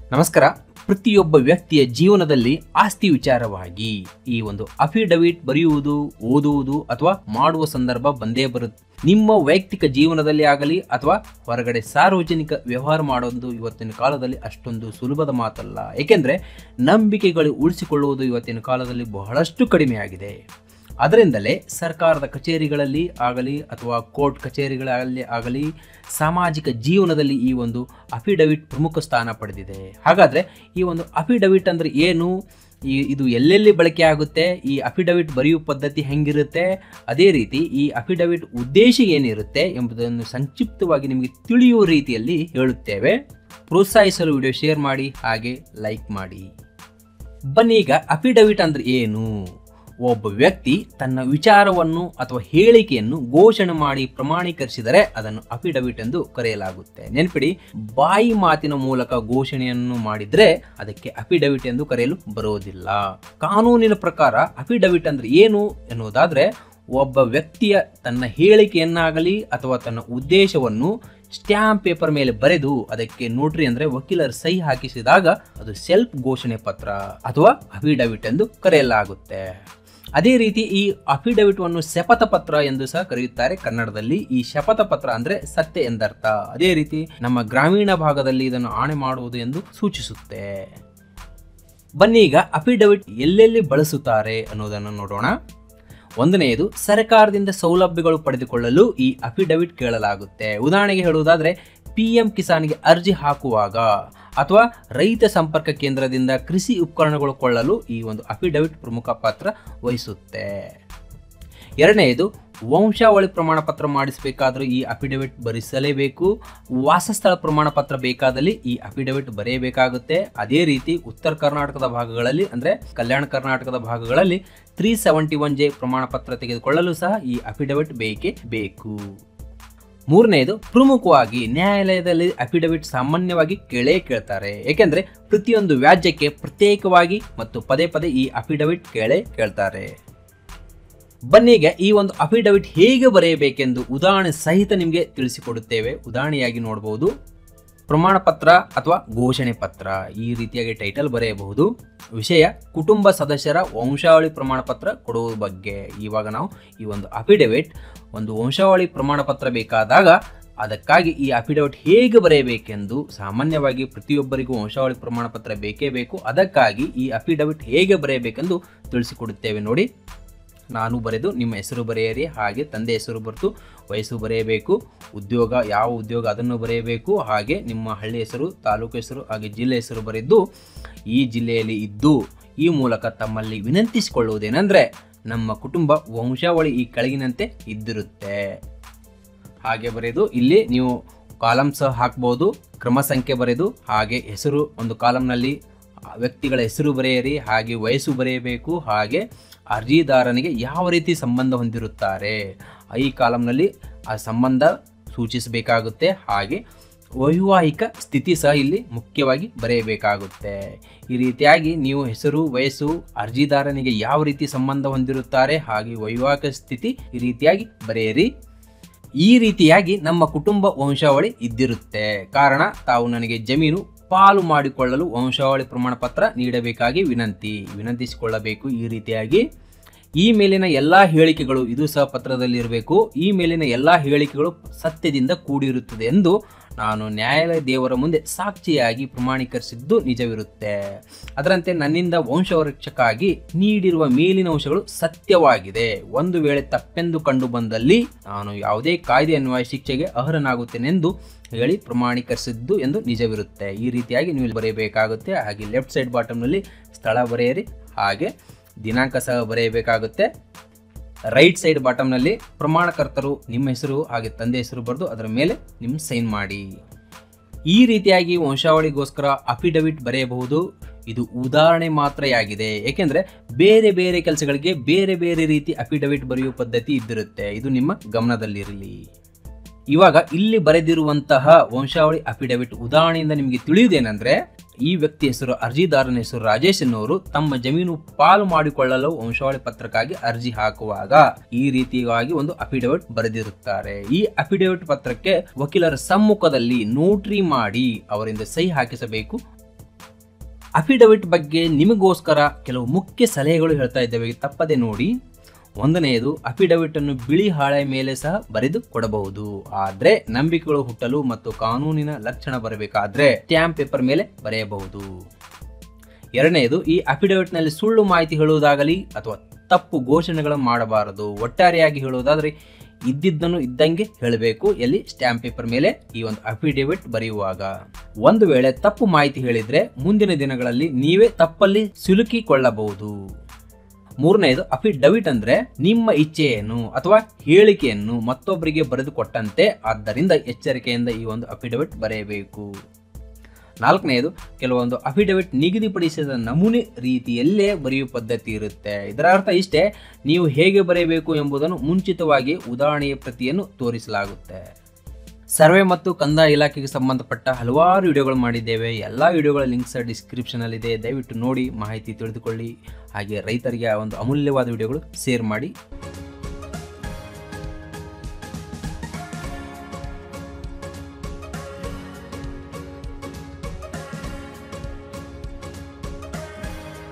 ನಮಸ್ಕಾರ ಪ್ರತಿಯೊಬ್ಬ ವ್ಯಕ್ತಿಯ ಜೀವನದಲ್ಲಿ ಆಸ್ತಿ ವಿಚಾರವಾಗಿ ಈ ಒಂದು ಅಫಿಡವಿಟ್ ಬರೆಯುವುದು ಓದುವುದು ಅಥವಾ ಮಾಡುವ ಸಂದರ್ಭ ಬಂದೇ ಬರುತ್ತೆ ನಿಮ್ಮ ವೈಯಕ್ತಿಕ ಜೀವನದಲ್ಲಿ ಆಗಲಿ ಅಥವಾ ಹೊರಗಡೆ ಸಾರ್ವಜನಿಕ ವ್ಯವಹಾರ ಮಾಡೋದು ಇವತ್ತಿನ ಕಾಲದಲ್ಲಿ ಅಷ್ಟೊಂದು ಸುಲಭದ ಮಾತಲ್ಲ ಏಕೆಂದರೆ ನಂಬಿಕೆಗಳು ಉಳಿಸಿಕೊಳ್ಳುವುದು ಇವತ್ತಿನ ಕಾಲದಲ್ಲಿ ಬಹಳಷ್ಟು ಕಡಿಮೆಯಾಗಿದೆ ಅದರಿಂದಲೇ ಸರ್ಕಾರದ ಕಚೇರಿಗಳಲ್ಲಿ ಆಗಲಿ ಅಥವಾ ಕೋರ್ಟ್ ಕಚೇರಿಗಳಲ್ಲಿ ಆಗಲಿ ಸಾಮಾಜಿಕ ಜೀವನದಲ್ಲಿ ಈ ಒಂದು ಅಫಿಡವಿಟ್ ಪ್ರಮುಖ ಸ್ಥಾನ ಪಡೆದಿದೆ ಹಾಗಾದರೆ ಈ ಒಂದು ಅಫಿಡವಿಟ್ ಅಂದರೆ ಏನು ಈ ಇದು ಎಲ್ಲೆಲ್ಲಿ ಬಳಕೆ ಆಗುತ್ತೆ ಈ ಅಫಿಡವಿಟ್ ಬರೆಯುವ ಪದ್ಧತಿ ಹೆಂಗಿರುತ್ತೆ ಅದೇ ರೀತಿ ಈ ಅಫಿಡವಿಟ್ ಉದ್ದೇಶ ಏನಿರುತ್ತೆ ಎಂಬುದನ್ನು ಸಂಕ್ಷಿಪ್ತವಾಗಿ ನಿಮಗೆ ತಿಳಿಯುವ ರೀತಿಯಲ್ಲಿ ಹೇಳುತ್ತೇವೆ ಪ್ರೋತ್ಸಾಹಿಸಲು ವಿಡಿಯೋ ಶೇರ್ ಮಾಡಿ ಹಾಗೆ ಲೈಕ್ ಮಾಡಿ ಬನ್ನಿ ಈಗ ಅಫಿಡವಿಟ್ ಅಂದ್ರೆ ಏನು ಒಬ್ಬ ವ್ಯಕ್ತಿ ತನ್ನ ವಿಚಾರವನ್ನು ಅಥವಾ ಹೇಳಿಕೆಯನ್ನು ಘೋಷಣೆ ಮಾಡಿ ಪ್ರಮಾಣೀಕರಿಸಿದರೆ ಅದನ್ನು ಅಫಿಡವಿಟ್ ಎಂದು ಕರೆಯಲಾಗುತ್ತೆ ನೆನಪಿಡಿ ಬಾಯಿ ಮಾತಿನ ಮೂಲಕ ಘೋಷಣೆಯನ್ನು ಮಾಡಿದ್ರೆ ಅದಕ್ಕೆ ಅಫಿಡವಿಟ್ ಎಂದು ಕರೆಯಲು ಬರುವುದಿಲ್ಲ ಕಾನೂನಿನ ಪ್ರಕಾರ ಅಫಿಡವಿಟ್ ಅಂದ್ರೆ ಏನು ಎನ್ನುವುದಾದ್ರೆ ಒಬ್ಬ ವ್ಯಕ್ತಿಯ ತನ್ನ ಹೇಳಿಕೆಯನ್ನಾಗಲಿ ಅಥವಾ ತನ್ನ ಉದ್ದೇಶವನ್ನು ಸ್ಟ್ಯಾಂಪ್ ಪೇಪರ್ ಮೇಲೆ ಬರೆದು ಅದಕ್ಕೆ ನೋಟ್ರಿ ಅಂದ್ರೆ ವಕೀಲರ ಸಹಿ ಹಾಕಿಸಿದಾಗ ಅದು ಸೆಲ್ಫ್ ಘೋಷಣೆ ಪತ್ರ ಅಥವಾ ಅಫಿಡವಿಟ್ ಎಂದು ಕರೆಯಲಾಗುತ್ತೆ ಅದೇ ರೀತಿ ಈ ಅಫಿಡವಿಟ್ ಅನ್ನು ಶಪಥ ಪತ್ರ ಎಂದು ಸಹ ಕರೆಯುತ್ತಾರೆ ಕನ್ನಡದಲ್ಲಿ ಈ ಶಪಥ ಪತ್ರ ಅಂದ್ರೆ ಸತ್ಯ ಎಂದರ್ಥ ಅದೇ ರೀತಿ ನಮ್ಮ ಗ್ರಾಮೀಣ ಭಾಗದಲ್ಲಿ ಇದನ್ನು ಆಣೆ ಮಾಡುವುದು ಎಂದು ಸೂಚಿಸುತ್ತೆ ಬನ್ನಿ ಈಗ ಅಫಿಡವಿಟ್ ಎಲ್ಲೆಲ್ಲಿ ಬಳಸುತ್ತಾರೆ ಅನ್ನೋದನ್ನು ನೋಡೋಣ ಒಂದನೆಯದು ಸರ್ಕಾರದಿಂದ ಸೌಲಭ್ಯಗಳು ಪಡೆದುಕೊಳ್ಳಲು ಈ ಅಫಿಡವಿಟ್ ಕೇಳಲಾಗುತ್ತೆ ಉದಾಹರಣೆಗೆ ಹೇಳುವುದಾದ್ರೆ ಪಿ ಎಂ ಕಿಸಾನ್ಗೆ ಅರ್ಜಿ ಹಾಕುವಾಗ ಅಥವಾ ರೈತ ಸಂಪರ್ಕ ಕೇಂದ್ರದಿಂದ ಕೃಷಿ ಉಪಕರಣಗಳು ಕೊಳ್ಳಲು ಈ ಒಂದು ಅಫಿಡವಿಟ್ ಪ್ರಮುಖ ಪಾತ್ರ ವಹಿಸುತ್ತೆ ಎರಡನೆಯದು ವಂಶಾವಳಿ ಪ್ರಮಾಣ ಪತ್ರ ಮಾಡಿಸಬೇಕಾದರೂ ಈ ಅಫಿಡವಿಟ್ ಭರಿಸಲೇಬೇಕು ವಾಸಸ್ಥಳ ಪ್ರಮಾಣ ಪತ್ರ ಬೇಕಾದಲ್ಲಿ ಈ ಅಫಿಡವಿಟ್ ಬರೆಯಬೇಕಾಗುತ್ತೆ ಅದೇ ರೀತಿ ಉತ್ತರ ಕರ್ನಾಟಕದ ಭಾಗಗಳಲ್ಲಿ ಅಂದರೆ ಕಲ್ಯಾಣ ಕರ್ನಾಟಕದ ಭಾಗಗಳಲ್ಲಿ ತ್ರೀ ಸೆವೆಂಟಿ ಒನ್ ಜೆ ಪ್ರಮಾಣ ಪತ್ರ ತೆಗೆದುಕೊಳ್ಳಲು ಸಹ ಈ ಅಫಿಡವಿಟ್ ಬೇಕೇ ಬೇಕು ಮೂರನೆಯದು ಪ್ರಮುಖವಾಗಿ ನ್ಯಾಯಾಲಯದಲ್ಲಿ ಅಫಿಡವಿಟ್ ಸಾಮಾನ್ಯವಾಗಿ ಕೇಳೇ ಕೇಳ್ತಾರೆ ಏಕೆಂದರೆ ಪ್ರತಿಯೊಂದು ವ್ಯಾಜ್ಯಕ್ಕೆ ಪ್ರತ್ಯೇಕವಾಗಿ ಮತ್ತು ಪದೇ ಪದೇ ಈ ಅಫಿಡವಿಟ್ ಕೇಳೇ ಕೇಳ್ತಾರೆ ಬನ್ನೀಗ ಈ ಒಂದು ಅಫಿಡವಿಟ್ ಹೇಗೆ ಬರೆಯಬೇಕೆಂದು ಉದಾಹರಣೆ ಸಹಿತ ನಿಮಗೆ ತಿಳಿಸಿಕೊಡುತ್ತೇವೆ ಉದಾಹರಣೆಯಾಗಿ ನೋಡಬಹುದು ಪ್ರಮಾಣ ಪತ್ರ ಅಥವಾ ಘೋಷಣೆ ಪತ್ರ ಈ ರೀತಿಯಾಗಿ ಟೈಟಲ್ ಬರೆಯಬಹುದು ವಿಷಯ ಕುಟುಂಬ ಸದಸ್ಯರ ವಂಶಾವಳಿ ಪ್ರಮಾಣ ಪತ್ರ ಕೊಡುವ ಬಗ್ಗೆ ಇವಾಗ ನಾವು ಈ ಒಂದು ಅಫಿಡವಿಟ್ ಒಂದು ವಂಶಾವಳಿ ಪ್ರಮಾಣ ಪತ್ರ ಬೇಕಾದಾಗ ಅದಕ್ಕಾಗಿ ಈ ಅಫಿಡವಿಟ್ ಹೇಗೆ ಬರೆಯಬೇಕೆಂದು ಸಾಮಾನ್ಯವಾಗಿ ಪ್ರತಿಯೊಬ್ಬರಿಗೂ ವಂಶಾವಳಿ ಪ್ರಮಾಣ ಪತ್ರ ಬೇಕೇ ಬೇಕು ಅದಕ್ಕಾಗಿ ಈ ಅಫಿಡವಿಟ್ ಹೇಗೆ ಬರೆಯಬೇಕೆಂದು ತಿಳಿಸಿಕೊಡುತ್ತೇವೆ ನೋಡಿ ನಾನು ಬರೆದು ನಿಮ್ಮ ಹೆಸರು ಬರೆಯಿರಿ ಹಾಗೆ ತಂದೆ ಹೆಸರು ಬರೆದು ವಯಸ್ಸು ಬರೆಯಬೇಕು ಉದ್ಯೋಗ ಯಾವ ಉದ್ಯೋಗ ಅದನ್ನು ಬರೆಯಬೇಕು ಹಾಗೆ ನಿಮ್ಮ ಹಳ್ಳಿ ಹೆಸರು ತಾಲೂಕು ಹೆಸರು ಹಾಗೆ ಜಿಲ್ಲೆ ಹೆಸರು ಬರೆದು ಈ ಜಿಲ್ಲೆಯಲ್ಲಿ ಇದ್ದು ಈ ಮೂಲಕ ತಮ್ಮಲ್ಲಿ ವಿನಂತಿಸಿಕೊಳ್ಳುವುದೇನೆಂದರೆ ನಮ್ಮ ಕುಟುಂಬ ವಂಶಾವಳಿ ಈ ಕೆಳಗಿನಂತೆ ಇದ್ದಿರುತ್ತೆ ಹಾಗೆ ಬರೆದು ಇಲ್ಲಿ ನೀವು ಕಾಲಮ್ಸ್ ಹಾಕ್ಬೋದು ಕ್ರಮ ಸಂಖ್ಯೆ ಬರೆದು ಹಾಗೆ ಹೆಸರು ಒಂದು ಕಾಲಮ್ನಲ್ಲಿ ವ್ಯಕ್ತಿಗಳ ಹೆಸರು ಬರೆಯಿರಿ ಹಾಗೆ ವಯಸ್ಸು ಬರೆಯಬೇಕು ಹಾಗೆ ಅರ್ಜಿದಾರನಿಗೆ ಯಾವ ರೀತಿ ಸಂಬಂಧ ಹೊಂದಿರುತ್ತಾರೆ ಈ ಕಾಲಮ್ನಲ್ಲಿ ಆ ಸಂಬಂಧ ಸೂಚಿಸಬೇಕಾಗುತ್ತೆ ಹಾಗೆ ವೈವಾಹಿಕ ಸ್ಥಿತಿ ಸಹ ಇಲ್ಲಿ ಮುಖ್ಯವಾಗಿ ಬರೆಯಬೇಕಾಗುತ್ತೆ ಈ ರೀತಿಯಾಗಿ ನೀವು ಹೆಸರು ವಯಸ್ಸು ಅರ್ಜಿದಾರನಿಗೆ ಯಾವ ರೀತಿ ಸಂಬಂಧ ಹೊಂದಿರುತ್ತಾರೆ ಹಾಗೆ ವೈವಾಹಿಕ ಸ್ಥಿತಿ ಈ ರೀತಿಯಾಗಿ ಬರೆಯಿರಿ ಈ ರೀತಿಯಾಗಿ ನಮ್ಮ ಕುಟುಂಬ ವಂಶಾವಳಿ ಇದ್ದಿರುತ್ತೆ ಕಾರಣ ತಾವು ನನಗೆ ಜಮೀನು ಪಾಲು ಮಾಡಿಕೊಳ್ಳಲು ವಂಶಾವಳಿ ಪ್ರಮಾಣ ಪತ್ರ ನೀಡಬೇಕಾಗಿ ವಿನಂತಿ ವಿನಂತಿಸಿಕೊಳ್ಳಬೇಕು ಈ ರೀತಿಯಾಗಿ ಈ ಮೇಲಿನ ಎಲ್ಲ ಹೇಳಿಕೆಗಳು ಇದು ಸಹ ಪತ್ರದಲ್ಲಿ ಇರಬೇಕು ಈ ಮೇಲಿನ ಎಲ್ಲ ಹೇಳಿಕೆಗಳು ಸತ್ಯದಿಂದ ಕೂಡಿರುತ್ತದೆ ಎಂದು ನಾನು ನ್ಯಾಯಾಲಯ ದೇವರ ಮುಂದೆ ಸಾಕ್ಷಿಯಾಗಿ ಪ್ರಮಾಣೀಕರಿಸಿದ್ದು ನಿಜವಿರುತ್ತೆ ಅದರಂತೆ ನನ್ನಿಂದ ವಂಶವರಕ್ಷಕ್ಕಾಗಿ ನೀಡಿರುವ ಮೇಲಿನ ಅಂಶಗಳು ಸತ್ಯವಾಗಿದೆ ಒಂದು ವೇಳೆ ತಪ್ಪೆಂದು ಕಂಡು ಬಂದಲ್ಲಿ ನಾನು ಯಾವುದೇ ಕಾಯ್ದೆ ಅನ್ವಯ ಶಿಕ್ಷೆಗೆ ಅರ್ಹನಾಗುತ್ತೇನೆಂದು ಹೇಳಿ ಪ್ರಮಾಣೀಕರಿಸಿದ್ದು ಎಂದು ನಿಜವಿರುತ್ತೆ ಈ ರೀತಿಯಾಗಿ ನೀವು ಬರೆಯಬೇಕಾಗುತ್ತೆ ಹಾಗೆ ಲೆಫ್ಟ್ ಸೈಡ್ ಬಾಟಮ್ನಲ್ಲಿ ಸ್ಥಳ ಬರೆಯಿರಿ ಹಾಗೆ ದಿನಾಂಕ ಸಹ ಬರೆಯಬೇಕಾಗುತ್ತೆ ರೈಟ್ ಸೈಡ್ ಬಾಟಮ್ನಲ್ಲಿ ಪ್ರಮಾಣಕರ್ತರು ನಿಮ್ಮ ಹೆಸರು ಹಾಗೆ ತಂದೆ ಹೆಸರು ಬರೆದು ಅದರ ಮೇಲೆ ನಿಮ್ಮ ಸೈನ್ ಮಾಡಿ ಈ ರೀತಿಯಾಗಿ ವಂಶಾವಳಿಗೋಸ್ಕರ ಅಫಿಡವಿಟ್ ಬರೆಯಬಹುದು ಇದು ಉದಾಹರಣೆ ಮಾತ್ರಯಾಗಿದೆ ಏಕೆಂದರೆ ಬೇರೆ ಬೇರೆ ಕೆಲಸಗಳಿಗೆ ಬೇರೆ ಬೇರೆ ರೀತಿ ಅಫಿಡವಿಟ್ ಬರೆಯುವ ಪದ್ಧತಿ ಇದ್ದಿರುತ್ತೆ ಇದು ನಿಮ್ಮ ಗಮನದಲ್ಲಿರಲಿ ಇವಾಗ ಇಲ್ಲಿ ಬರೆದಿರುವಂತಹ ವಂಶಾವಳಿ ಅಫಿಡವಿಟ್ ಉದಾಹರಣೆಯಿಂದ ನಿಮಗೆ ತಿಳಿಯುವುದೇನೆಂದ್ರೆ ಈ ವ್ಯಕ್ತಿ ಹೆಸರು ಅರ್ಜಿದಾರನ ಹೆಸರು ರಾಜೇಶ್ ಎನ್ನುವರು ತಮ್ಮ ಜಮೀನು ಪಾಲು ಮಾಡಿಕೊಳ್ಳಲು ವಂಶಾವಳಿ ಪತ್ರಕ್ಕಾಗಿ ಅರ್ಜಿ ಹಾಕುವಾಗ ಈ ರೀತಿಯಾಗಿ ಒಂದು ಅಫಿಡವಿಟ್ ಬರೆದಿರುತ್ತಾರೆ ಈ ಅಫಿಡವಿಟ್ ಪತ್ರಕ್ಕೆ ವಕೀಲರ ಸಮ್ಮುಖದಲ್ಲಿ ನೋಟ್ರಿ ಮಾಡಿ ಅವರಿಂದ ಸಹಿ ಹಾಕಿಸಬೇಕು ಅಫಿಡವಿಟ್ ಬಗ್ಗೆ ನಿಮಗೋಸ್ಕರ ಕೆಲವು ಮುಖ್ಯ ಸಲಹೆಗಳು ಹೇಳ್ತಾ ಇದ್ದೇವೆ ತಪ್ಪದೆ ನೋಡಿ ಒಂದನೆಯದು ಅಫಿಡವಿಟ್ ಅನ್ನು ಬಿಳಿ ಹಾಳೆ ಮೇಲೆ ಸಹ ಬರೆದು ಕೊಡಬಹುದು ಆದ್ರೆ ನಂಬಿಕೆಗಳು ಹುಟ್ಟಲು ಮತ್ತು ಕಾನೂನಿನ ಲಕ್ಷಣ ಬರಬೇಕಾದ್ರೆ ಸ್ಟ್ಯಾಂಪ್ ಪೇಪರ್ ಮೇಲೆ ಬರೆಯಬಹುದು ಎರಡನೆಯದು ಈ ಅಫಿಡವಿಟ್ ನಲ್ಲಿ ಸುಳ್ಳು ಮಾಹಿತಿ ಹೇಳುವುದಾಗಲಿ ಅಥವಾ ತಪ್ಪು ಘೋಷಣೆಗಳನ್ನು ಮಾಡಬಾರದು ಒಟ್ಟಾರೆಯಾಗಿ ಹೇಳುವುದಾದ್ರೆ ಇದ್ದಿದ್ದನ್ನು ಇದ್ದಂಗೆ ಹೇಳಬೇಕು ಎಲ್ಲಿ ಸ್ಟ್ಯಾಂಪ್ ಪೇಪರ್ ಮೇಲೆ ಈ ಒಂದು ಅಫಿಡವಿಟ್ ಬರೆಯುವಾಗ ಒಂದು ವೇಳೆ ತಪ್ಪು ಮಾಹಿತಿ ಹೇಳಿದ್ರೆ ಮುಂದಿನ ದಿನಗಳಲ್ಲಿ ನೀವೇ ತಪ್ಪಲ್ಲಿ ಸಿಲುಕಿಕೊಳ್ಳಬಹುದು ಮೂರನೆಯದು ಅಫಿಡವಿಟ್ ಅಂದ್ರೆ ನಿಮ್ಮ ಇಚ್ಛೆಯನ್ನು ಅಥವಾ ಹೇಳಿಕೆಯನ್ನು ಮತ್ತೊಬ್ಬರಿಗೆ ಬರೆದು ಕೊಟ್ಟಂತೆ ಆದ್ದರಿಂದ ಎಚ್ಚರಿಕೆಯಿಂದ ಈ ಒಂದು ಅಫಿಡವಿಟ್ ಬರೆಯಬೇಕು ನಾಲ್ಕನೆಯದು ಕೆಲವೊಂದು ಅಫಿಡವಿಟ್ ನಿಗದಿಪಡಿಸಿದ ನಮೂನೆ ರೀತಿಯಲ್ಲೇ ಬರೆಯುವ ಪದ್ಧತಿ ಇರುತ್ತೆ ಇದರ ಅರ್ಥ ಇಷ್ಟೇ ನೀವು ಹೇಗೆ ಬರೆಯಬೇಕು ಎಂಬುದನ್ನು ಮುಂಚಿತವಾಗಿ ಉದಾಹರಣೆಯ ಪ್ರತಿಯನ್ನು ತೋರಿಸಲಾಗುತ್ತೆ ಸರ್ವೆ ಮತ್ತು ಕಂದಾಯ ಇಲಾಖೆಗೆ ಸಂಬಂಧಪಟ್ಟ ಹಲವಾರು ವಿಡಿಯೋಗಳು ಮಾಡಿದ್ದೇವೆ ಎಲ್ಲ ವಿಡಿಯೋಗಳ ಲಿಂಕ್ಸ್ ಡಿಸ್ಕ್ರಿಪ್ಷನಲ್ಲಿ ಇದೆ ದಯವಿಟ್ಟು ನೋಡಿ ಮಾಹಿತಿ ತಿಳಿದುಕೊಳ್ಳಿ ಹಾಗೆ ರೈತರಿಗೆ ಆ ಒಂದು ಅಮೂಲ್ಯವಾದ ವಿಡಿಯೋಗಳು ಶೇರ್ ಮಾಡಿ